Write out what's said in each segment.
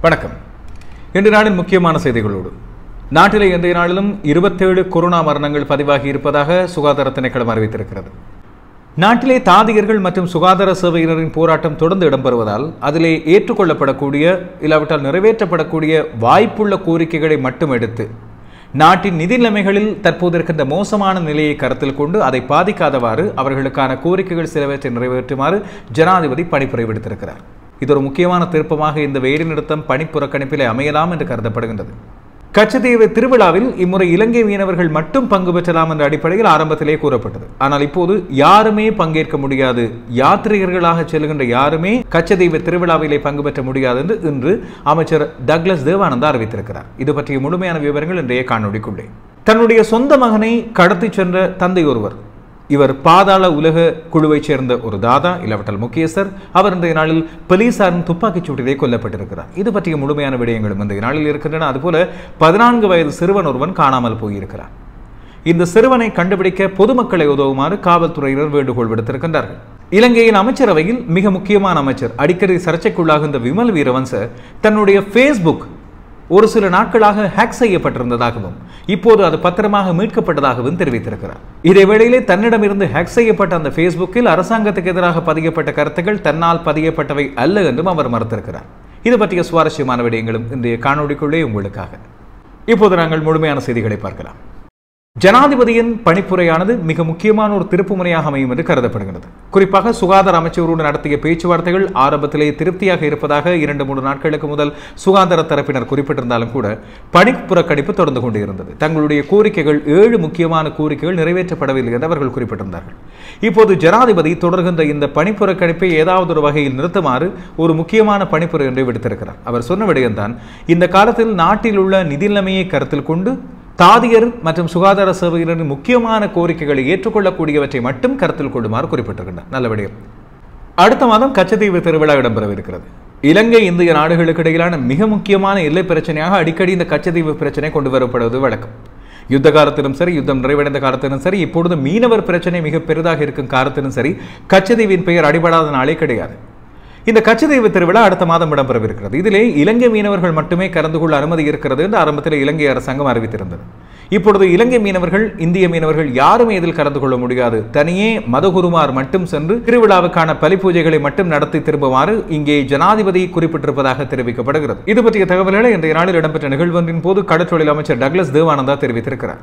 வணக்கம் இன்று நாளின் முக்கியமான செய்திகளோடு நாட்டிலே இன்றைய நாளிலும் இருபத்தேழு கொரோனா மரணங்கள் பதிவாகி இருப்பதாக சுகாதார திணைக்களம் அறிவித்திருக்கிறது நாட்டிலே தாதியர்கள் மற்றும் சுகாதார சேவையினரின் போராட்டம் தொடர்ந்து இடம்பெறுவதால் அதிலே ஏற்றுக்கொள்ளப்படக்கூடிய இல்லாவிட்டால் நிறைவேற்றப்படக்கூடிய வாய்ப்புள்ள கோரிக்கைகளை மட்டும் எடுத்து நாட்டின் நிதி நிலைமைகளில் தற்போது இருக்கின்ற மோசமான நிலையை கருத்தில் கொண்டு அதை பாதிக்காதவாறு அவர்களுக்கான கோரிக்கைகள் சிலவற்றை நிறைவேற்றுமாறு ஜனாதிபதி பணிப்புரை விடுத்திருக்கிறார் இது ஒரு முக்கியமான திருப்பமாக இந்த வேலை நிறுத்தம் பணிப்புறக்கணிப்பிலே அமையலாம் என்று கருதப்படுகின்றது கச்சத்தீவு திருவிழாவில் இம்முறை இலங்கை மீனவர்கள் மட்டும் பங்கு பெற்றலாம் என்ற அடிப்படையில் ஆரம்பத்திலே கூறப்பட்டது ஆனால் இப்போது யாருமே பங்கேற்க முடியாது யாத்ரீகர்களாக செல்கின்ற யாருமே கச்சத்தீவு திருவிழாவிலே பங்கு பெற்ற முடியாது என்று இன்று அமைச்சர் டக்ளஸ் தேவானந்தா அறிவித்திருக்கிறார் இது பற்றிய முழுமையான விவரங்கள் இன்றைய காணொலிக்குள்ளே தன்னுடைய சொந்த மகனை கடத்திச் சென்ற தந்தை ஒருவர் இவர் பாதாள உலக குழுவைச் சேர்ந்த ஒரு தாதா இல்லாவிட்டால் முக்கியஸ்தர் அவர் இன்றைய நாளில் போலீசாரின் துப்பாக்கிச் சூட்டிலே கொல்லப்பட்டிருக்கிறார் இது பற்றிய முழுமையான விடயங்களும் இன்றைய நாளில் இருக்கின்றன அதுபோல பதினான்கு வயது சிறுவன் ஒருவன் காணாமல் போயிருக்கிறார் இந்த சிறுவனை கண்டுபிடிக்க பொதுமக்களை உதவுமாறு காவல்துறையினர் வேண்டுகோள் விடுத்திருக்கின்றார்கள் இலங்கையின் அமைச்சரவையில் மிக முக்கியமான அமைச்சர் அடிக்கடி சர்ச்சைக்குள்ளாகின்ற விமல் வீரவன்ச தன்னுடைய ஃபேஸ்புக் ஒரு சில நாட்களாக ஹேக் செய்யப்பட்டிருந்ததாகவும் இப்போது அது பத்திரமாக மீட்கப்பட்டதாகவும் தெரிவித்திருக்கிறார் இதே வேளையிலே தன்னிடமிருந்து ஹேக் செய்யப்பட்ட அந்த ஃபேஸ்புக்கில் அரசாங்கத்துக்கு எதிராக பதியப்பட்ட கருத்துக்கள் தன்னால் பதியப்பட்டவை அல்ல என்றும் அவர் மறுத்திருக்கிறார் இது பற்றிய சுவாரஸ்யமான விடயங்களும் இன்றைய காணொலிக்குள்ளே உங்களுக்காக இப்போது நாங்கள் முழுமையான செய்திகளை பார்க்கலாம் ஜனாதிபதியின் பணிப்புரையானது மிக முக்கியமான ஒரு திருப்புமுனையாக அமையும் என்று கருதப்படுகிறது குறிப்பாக சுகாதார அமைச்சரோடு நடத்திய பேச்சுவார்த்தைகள் ஆரம்பத்திலே திருப்தியாக இருப்பதாக இரண்டு மூன்று நாட்களுக்கு முதல் சுகாதார தரப்பினர் குறிப்பிட்டிருந்தாலும் கூட பணிப்புறக்கணிப்பு தொடர்ந்து கொண்டு இருந்தது தங்களுடைய கோரிக்கைகள் ஏழு முக்கியமான கோரிக்கைகள் நிறைவேற்றப்படவில்லை என்று அவர்கள் குறிப்பிட்டிருந்தார்கள் இப்போது ஜனாதிபதி தொடர்கின்ற இந்த பணிப்புறக்கணிப்பை ஏதாவது ஒரு வகையில் நிறுத்துமாறு ஒரு முக்கியமான பணிப்புரை ஒன்றை விடுத்திருக்கிறார் அவர் சொன்ன விடயம்தான் இந்த காலத்தில் நாட்டில் உள்ள நிதி நிலைமையை கருத்தில் கொண்டு தாதியர் மற்றும் சுகாதார சேவையினரின் முக்கியமான கோரிக்கைகளை ஏற்றுக்கொள்ளக்கூடியவற்றை மட்டும் கருத்தில் கொள்ளுமாறு குறிப்பிட்டிருக்கின்றனர் நல்ல விடயம் அடுத்த மாதம் கச்சத்தீவு திருவிழா இடம்பெறவிருக்கிறது இலங்கை இந்திய நாடுகளுக்கு இடையிலான மிக முக்கியமான எல்லை பிரச்சனையாக அடிக்கடி இந்த கச்சத்தீவு பிரச்சனை கொண்டு வரப்படுவது வழக்கம் யுத்த காலத்திலும் சரி யுத்தம் நிறைவடைந்த காலத்திலும் சரி இப்பொழுது மீனவர் பிரச்சனை மிக பெரிதாக இருக்கும் காலத்திலும் சரி கச்சத்தீவின் பெயர் அடிபடாத நாளே கிடையாது இந்த கச்சதீவு திருவிழா அடுத்த மாதம் இடம்பெறவிருக்கிறது இதிலே இலங்கை மீனவர்கள் மட்டுமே கலந்து கொள்ள அனுமதி இருக்கிறது என்று ஆரம்பத்தில் இலங்கை அரசாங்கம் அறிவித்திருந்தது இப்பொழுது இலங்கை மீனவர்கள் இந்திய மீனவர்கள் யாருமே இதில் கலந்து கொள்ள முடியாது தனியே மதகுருமார் மட்டும் சென்று திருவிழாவுக்கான பலி பூஜைகளை மட்டும் நடத்தி திரும்புமாறு இங்கே ஜனாதிபதி குறிப்பிட்டிருப்பதாக தெரிவிக்கப்படுகிறது இது பற்றிய தகவல்களை இன்றைய நாளில் இடம்பெற்ற நிகழ்வொன்றின் போது கடற்றொழில் அமைச்சர் டக்ளஸ் தேவானந்தா தெரிவித்திருக்கிறார்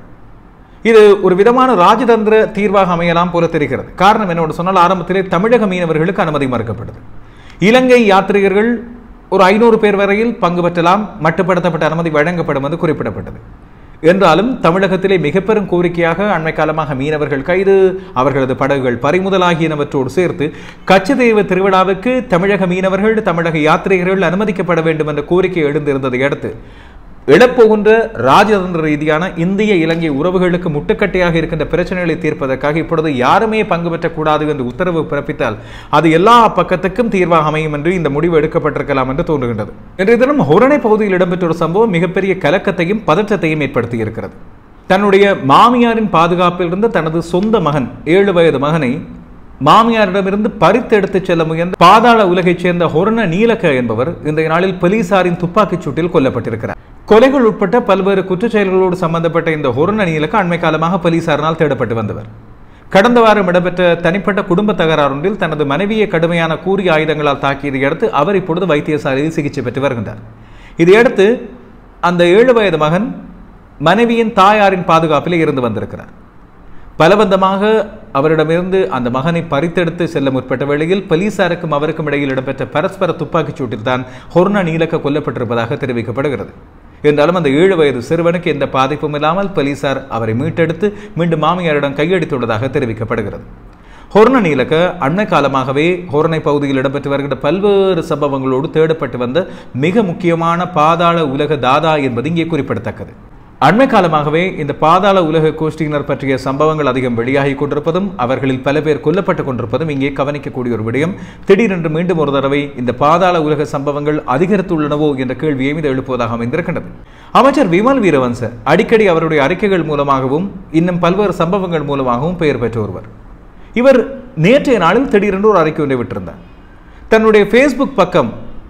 இது ஒரு விதமான ராஜதந்திர தீர்வாக அமையலாம் போல தெரிகிறது காரணம் என்னோட சொன்னால் ஆரம்பத்திலே தமிழக மீனவர்களுக்கு அனுமதி மறுக்கப்பட்டது இலங்கை யாத்ரிகர்கள் ஒரு ஐநூறு பேர் வரையில் பங்கு பெற்றலாம் மட்டுப்படுத்தப்பட்ட அனுமதி வழங்கப்படும் என்று குறிப்பிடப்பட்டது என்றாலும் தமிழகத்திலே மிக பெரும் கோரிக்கையாக அண்மை காலமாக மீனவர்கள் கைது அவர்களது படகுகள் பறிமுதல் ஆகியனவற்றோடு சேர்த்து கச்சதீவு திருவிழாவுக்கு தமிழக மீனவர்கள் தமிழக யாத்ரிகர்கள் அனுமதிக்கப்பட வேண்டும் என்ற கோரிக்கை எழுந்திருந்ததை அடுத்து எழப்போகின்ற ராஜதந்திர ரீதியான இந்திய இலங்கை உறவுகளுக்கு முட்டுக்கட்டையாக இருக்கின்ற பிரச்சனைகளை தீர்ப்பதற்காக இப்பொழுது யாருமே பங்கு பெற்றக்கூடாது என்று உத்தரவு பிறப்பித்தால் அது எல்லா பக்கத்துக்கும் தீர்வாக அமையும் என்று இந்த முடிவு எடுக்கப்பட்டிருக்கலாம் என்று தோன்றுகின்றது இன்றைய தினம் ஹொரணை பகுதியில் இடம்பெற்ற ஒரு சம்பவம் மிகப்பெரிய கலக்கத்தையும் பதற்றத்தையும் ஏற்படுத்தி இருக்கிறது தன்னுடைய மாமியாரின் பாதுகாப்பில் இருந்த தனது சொந்த மகன் ஏழு வயது மகனை மாமியாரிடமிருந்து பறித்தெடுத்து செல்ல முயன்ற பாதாள உலகைச் சேர்ந்த ஹொரண நீலக்க என்பவர் இன்றைய நாளில் போலீசாரின் துப்பாக்கிச் சூட்டில் கொல்லப்பட்டிருக்கிறார் கொலைகள் உட்பட்ட பல்வேறு குற்றச்செயல்களோடு சம்பந்தப்பட்ட இந்த ஹொரண நீலக்க அண்மை காலமாக போலீசாரினால் தேடப்பட்டு வந்தவர் கடந்த வாரம் இடம்பெற்ற தனிப்பட்ட குடும்ப தகராறு ஒன்றில் தனது மனைவியை கடுமையான கூறிய ஆயுதங்களால் தாக்கியதை அடுத்து அவர் இப்பொழுது வைத்தியசாலையில் சிகிச்சை பெற்று வருகின்றார் இதையடுத்து அந்த ஏழு வயது மகன் மனைவியின் தாயாரின் பாதுகாப்பிலே இருந்து வந்திருக்கிறார் பலவந்தமாக அவரிடமிருந்து அந்த மகனை பறித்தெடுத்து செல்ல முற்பட்ட வேளையில் போலீசாருக்கும் அவருக்கும் இடையில் இடம்பெற்ற பரஸ்பர துப்பாக்கிச் சூட்டில் தான் ஹொர்னா நீலக்க கொல்லப்பட்டிருப்பதாக தெரிவிக்கப்படுகிறது என்றாலும் அந்த ஏழு வயது சிறுவனுக்கு எந்த பாதிப்பும் இல்லாமல் போலீசார் அவரை மீட்டெடுத்து மீண்டும் மாமியாரிடம் கையடித்துள்ளதாக தெரிவிக்கப்படுகிறது ஹொர்ன நீலக்க அண்மை காலமாகவே ஹொர்னை பகுதியில் இடம்பெற்று வருகின்ற பல்வேறு சம்பவங்களோடு தேடப்பட்டு வந்த மிக முக்கியமான பாதாள உலக தாதா என்பது இங்கே குறிப்பிடத்தக்கது அண்மை காலமாகவே இந்த பாதாள உலக கோஷ்டியினர் பற்றிய சம்பவங்கள் அதிகம் வெளியாகி கொண்டிருப்பதும் அவர்களில் பல பேர் கொல்லப்பட்டுக் கொண்டிருப்பதும் இங்கே கவனிக்கக்கூடிய ஒரு விடயம் திடீரென்று மீண்டும் ஒரு தடவை இந்த பாதாள உலக சம்பவங்கள் அதிகரித்துள்ளனவோ என்ற கேள்வியை இது எழுப்புவதாக அமைந்திருக்கின்றது அமைச்சர் விமல் வீரவன்ச அடிக்கடி அவருடைய அறிக்கைகள் மூலமாகவும் இன்னும் பல்வேறு சம்பவங்கள் மூலமாகவும் பெயர் பெற்ற ஒருவர் இவர் நேற்றைய நாளில் திடீரென்று ஒரு அறிக்கை ஒன்றை விட்டிருந்தார் தன்னுடைய ஃபேஸ்புக் பக்கம்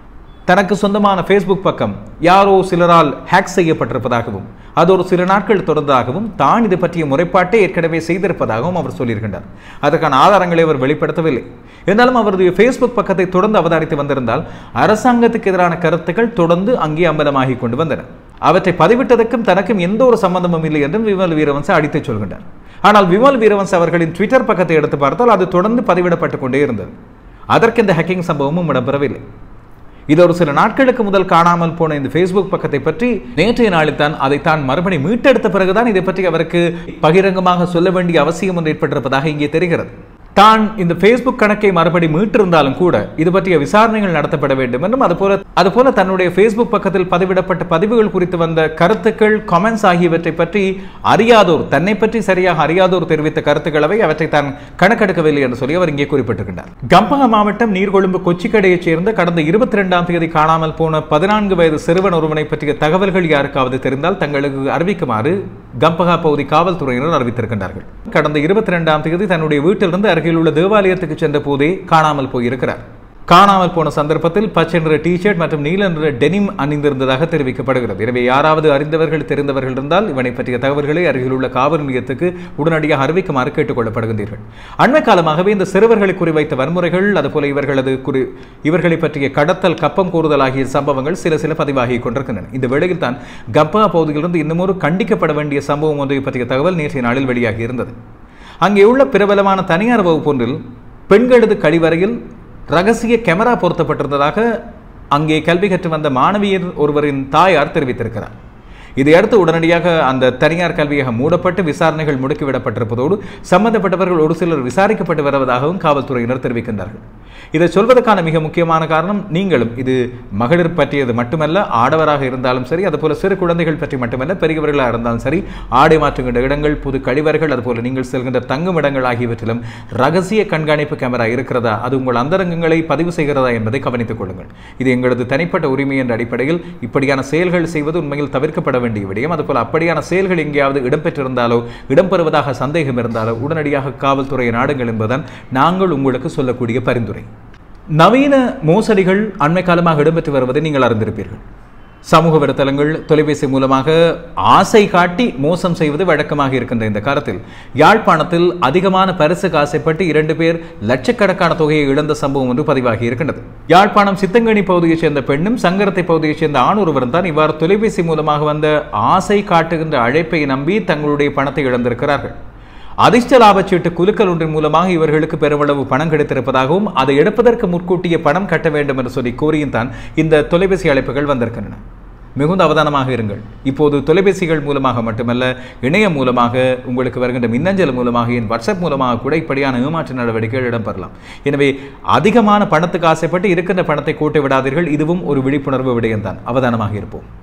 தனக்கு சொந்தமான ஃபேஸ்புக் பக்கம் யாரோ சிலரால் ஹேக் செய்யப்பட்டிருப்பதாகவும் அது ஒரு சில நாட்கள் தொடர்ந்ததாகவும் தான் இது பற்றிய முறைப்பாட்டை ஏற்கனவே செய்திருப்பதாகவும் அவர் சொல்லியிருக்கின்றார் அதற்கான ஆதாரங்களை அவர் வெளிப்படுத்தவில்லை இருந்தாலும் அவரது ஃபேஸ்புக் பக்கத்தை தொடர்ந்து அவதானித்து வந்திருந்தால் அரசாங்கத்துக்கு எதிரான கருத்துக்கள் தொடர்ந்து அங்கே அம்பலமாகி கொண்டு வந்தன அவற்றை பதிவிட்டதற்கும் தனக்கும் எந்த ஒரு சம்பந்தமும் இல்லை என்றும் விமல் வீரவன்ச அடித்துச் சொல்கின்றார் ஆனால் விமல் வீரவன்ஸ் அவர்களின் ட்விட்டர் பக்கத்தை எடுத்து பார்த்தால் அது தொடர்ந்து பதிவிடப்பட்டு கொண்டே இருந்தது அதற்கு இந்த ஹேக்கிங் சம்பவமும் இடம்பெறவில்லை இது ஒரு சில நாட்களுக்கு முதல் காணாமல் போன இந்த ஃபேஸ்புக் பக்கத்தை பற்றி நேற்றைய நாளில் தான் அதை தான் மறுபடி மீட்டெடுத்த பிறகுதான் இதை பற்றி அவருக்கு பகிரங்கமாக சொல்ல வேண்டிய அவசியம் ஒன்று ஏற்பட்டிருப்பதாக இங்கே தெரிகிறது தான் இந்த ஃபேஸ்புக் கணக்கை மறுபடி மீட்டிருந்தாலும் கூட இது பற்றிய விசாரணைகள் நடத்தப்பட வேண்டும் என்றும் அதுபோல அதுபோல தன்னுடைய ஃபேஸ்புக் பக்கத்தில் பதிவிடப்பட்ட பதிவுகள் குறித்து வந்த கருத்துக்கள் கமெண்ட்ஸ் ஆகியவற்றை பற்றி அறியாதோர் தன்னை பற்றி சரியாக அறியாதோர் தெரிவித்த கருத்துக்களவை அவற்றை தான் கணக்கெடுக்கவில்லை என்று சொல்லி அவர் இங்கே குறிப்பிட்டிருக்கின்றார் கம்பக மாவட்டம் நீர்கொழும்பு கொச்சிக்கடையைச் சேர்ந்த கடந்த இருபத்தி ரெண்டாம் தேதி காணாமல் போன பதினான்கு வயது சிறுவன் ஒருவனை பற்றிய தகவல்கள் யாருக்காவது தெரிந்தால் தங்களுக்கு அறிவிக்குமாறு கம்பகா பகுதி காவல்துறையினர் அறிவித்திருக்கின்றார்கள் கடந்த இருபத்தி ரெண்டாம் தேதி தன்னுடைய வீட்டிலிருந்து அருகில் உள்ள தேவாலயத்துக்கு சென்ற போதே காணாமல் போயிருக்கிறார் காணாமல் போன சந்தர்ப்பத்தில் பச்சை நிற டிஷர்ட் மற்றும் நீல நிற டெனிம் அணிந்திருந்ததாக தெரிவிக்கப்படுகிறது எனவே யாராவது அறிந்தவர்கள் தெரிந்தவர்கள் இருந்தால் இவனை பற்றிய தகவல்களை அருகில் உள்ள காவல் நிலையத்துக்கு உடனடியாக அறிவிக்குமாறு கேட்டுக் கொள்ளப்படுகின்றீர்கள் அண்மை காலமாகவே இந்த சிறுவர்களை குறிவைத்த வன்முறைகள் அதுபோல இவர்களது குறி இவர்களை பற்றிய கடத்தல் கப்பம் கூறுதல் ஆகிய சம்பவங்கள் சில சில பதிவாகி கொண்டிருக்கின்றன இந்த வேளையில் தான் கப்பா பகுதியிலிருந்து இன்னும் ஒரு கண்டிக்கப்பட வேண்டிய சம்பவம் ஒன்றை பற்றிய தகவல் நேற்றைய நாளில் வெளியாகி இருந்தது அங்கே உள்ள பிரபலமான தனியார் வகுப்பொன்றில் பெண்களது கழிவறையில் ரகசிய கேமரா பொருத்தப்பட்டிருந்ததாக அங்கே கல்வி கற்று வந்த மாணவியர் ஒருவரின் தாயார் தெரிவித்திருக்கிறார் இதையடுத்து உடனடியாக அந்த தனியார் கல்வியகம் மூடப்பட்டு விசாரணைகள் முடுக்கிவிடப்பட்டிருப்பதோடு சம்பந்தப்பட்டவர்கள் ஒரு சிலர் விசாரிக்கப்பட்டு வருவதாகவும் காவல்துறையினர் தெரிவிக்கின்றார்கள் இதை சொல்வதற்கான மிக முக்கியமான காரணம் நீங்களும் இது மகளிர் பற்றியது மட்டுமல்ல ஆடவராக இருந்தாலும் சரி அதுபோல சிறு குழந்தைகள் பற்றி மட்டுமல்ல பெரியவர்களாக இருந்தாலும் சரி ஆடை மாற்றுகின்ற இடங்கள் புது கழிவறைகள் அதுபோல நீங்கள் செல்கின்ற தங்கும் இடங்கள் ஆகியவற்றிலும் ரகசிய கண்காணிப்பு கேமரா இருக்கிறதா அது உங்கள் அந்தரங்கங்களை பதிவு செய்கிறதா என்பதை கவனித்துக் கொள்ளுங்கள் இது எங்களது தனிப்பட்ட உரிமை என்ற அடிப்படையில் இப்படியான செயல்கள் செய்வது உண்மையில் தவிர்க்கப்பட வேண்டிய விடயம் அதுபோல் அப்படியான செயல்கள் எங்கேயாவது இடம்பெற்றிருந்தாலோ இடம்பெறுவதாக சந்தேகம் இருந்தாலோ உடனடியாக காவல்துறையை நாடுங்கள் என்பதுதான் நாங்கள் உங்களுக்கு சொல்லக்கூடிய பரிந்துரை நவீன மோசடிகள் அண்மை காலமாக இடம்பெற்று வருவதை நீங்கள் அறிந்திருப்பீர்கள் சமூக வலைத்தளங்கள் தொலைபேசி மூலமாக ஆசை காட்டி மோசம் செய்வது வழக்கமாக இருக்கின்ற இந்த காலத்தில் யாழ்ப்பாணத்தில் அதிகமான பரிசுக்கு ஆசைப்பட்டு இரண்டு பேர் லட்சக்கணக்கான தொகையை இழந்த சம்பவம் ஒன்று பதிவாகி இருக்கின்றது யாழ்ப்பாணம் சித்தங்கனி பகுதியைச் சேர்ந்த பெண்ணும் சங்கரத்தை பகுதியைச் சேர்ந்த ஆண் ஒருவரும் தான் இவ்வாறு தொலைபேசி மூலமாக வந்த ஆசை காட்டுகின்ற அழைப்பை நம்பி தங்களுடைய பணத்தை இழந்திருக்கிறார்கள் அதிர்ஷ்ட லாபச்சீட்டு குலுக்கல் ஒன்றின் மூலமாக இவர்களுக்கு பெருமளவு பணம் கிடைத்திருப்பதாகவும் அதை எடுப்பதற்கு முற்கூட்டிய பணம் கட்ட வேண்டும் என்று சொல்லி கூறியும் தான் இந்த தொலைபேசி அழைப்புகள் வந்திருக்கின்றன மிகுந்த அவதானமாக இருங்கள் இப்போது தொலைபேசிகள் மூலமாக மட்டுமல்ல இணையம் மூலமாக உங்களுக்கு வருகின்ற மின்னஞ்சல் மூலமாக என் வாட்ஸ்அப் மூலமாக கூட இப்படியான ஏமாற்று நடவடிக்கைகள் இடம்பெறலாம் எனவே அதிகமான பணத்துக்கு ஆசைப்பட்டு இருக்கின்ற பணத்தை கூட்ட விடாதீர்கள் இதுவும் ஒரு விழிப்புணர்வு விடயம்தான் அவதானமாக இருப்போம்